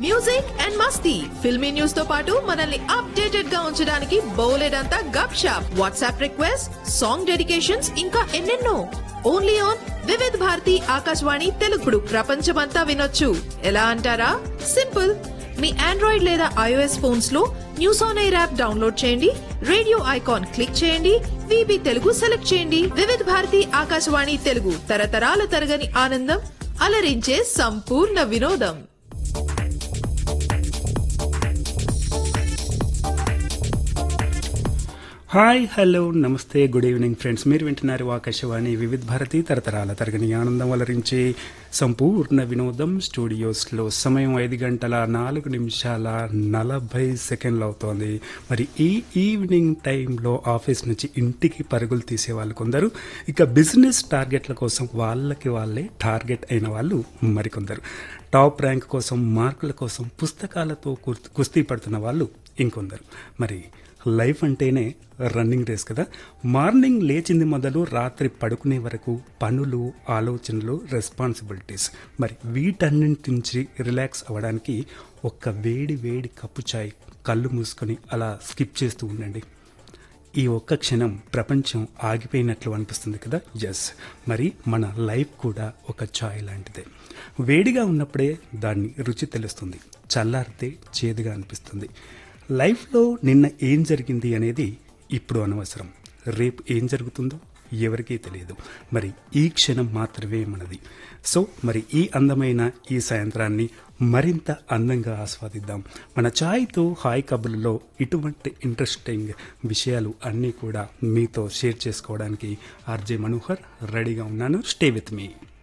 music and మస్తీ filmy news తో పాటు మనల్ని అప్డేటెడ్ గా ఉంచడానికి బోలెడంతా గప్ షాప్ వాట్సాప్ రిక్వెస్ట్ సాంగ్ డెడికేషన్స్ ఇంకా ఎన్నెన్నో ఓన్లీ ఆన్ వివిధ్ భారతి ఆకాశవాణి తెలుగుడు ప్రపంచమంతా వినొచ్చు ఎలా అంటారా సింపుల్ మీ ఆండ్రాయిడ్ లేదా ఐఓఎస్ ఫోన్స్ లో news on air app download చేయండి రేడియో ఐకాన్ క్లిక్ చేయండి విబి తెలుగు సెలెక్ట్ చేయండి వివిధ్ భారతి ఆకాశవాణి తెలుగు తరతరాల తరగని ఆనందం అలరించే సంపూర్ణ వినోదం హాయ్ హలో నమస్తే గుడ్ ఈవినింగ్ ఫ్రెండ్స్ మీరు వింటున్నారు ఆకాశవాణి వివిధ భారతి తరతరాల తరగని ఆనందం అలరించే సంపూర్ణ వినోదం స్టూడియోస్లో సమయం ఐదు గంటల నాలుగు నిమిషాల నలభై సెకండ్లు అవుతోంది మరి ఈ ఈవినింగ్ టైంలో ఆఫీస్ నుంచి ఇంటికి పరుగులు తీసే వాళ్ళు కొందరు ఇక బిజినెస్ టార్గెట్ల కోసం వాళ్ళకి వాళ్ళే టార్గెట్ అయిన వాళ్ళు మరికొందరు టాప్ ర్యాంక్ కోసం మార్కుల కోసం పుస్తకాలతో కుర్- కుస్తీ పడుతున్న వాళ్ళు ఇంకొందరు మరి లైఫ్ అంటేనే రన్నింగ్ రేస్ కదా మార్నింగ్ లేచింది మొదలు రాత్రి పడుకునే వరకు పనులు ఆలోచనలు రెస్పాన్సిబిలిటీస్ మరి వీటన్నింటి నుంచి రిలాక్స్ అవ్వడానికి ఒక్క వేడి వేడి కప్పు చాయ్ కళ్ళు మూసుకొని అలా స్కిప్ చేస్తూ ఉండండి ఈ ఒక్క క్షణం ప్రపంచం ఆగిపోయినట్లు అనిపిస్తుంది కదా ఎస్ మరి మన లైఫ్ కూడా ఒక చాయ్ లాంటిదే వేడిగా ఉన్నప్పుడే దాన్ని రుచి తెలుస్తుంది చల్లారితే చేదుగా అనిపిస్తుంది లైఫ్లో నిన్న ఏం జరిగింది అనేది ఇప్పుడు అనవసరం రేపు ఏం జరుగుతుందో ఎవరికీ తెలియదు మరి ఈ క్షణం మాత్రమే మనది సో మరి ఈ అందమైన ఈ సాయంత్రాన్ని మరింత అందంగా ఆస్వాదిద్దాం మన ఛాయ్తో హాయ్ కబుర్లలో ఇటువంటి ఇంట్రెస్టింగ్ విషయాలు అన్నీ కూడా మీతో షేర్ చేసుకోవడానికి ఆర్జే మనోహర్ రెడీగా ఉన్నాను స్టే విత్ మీ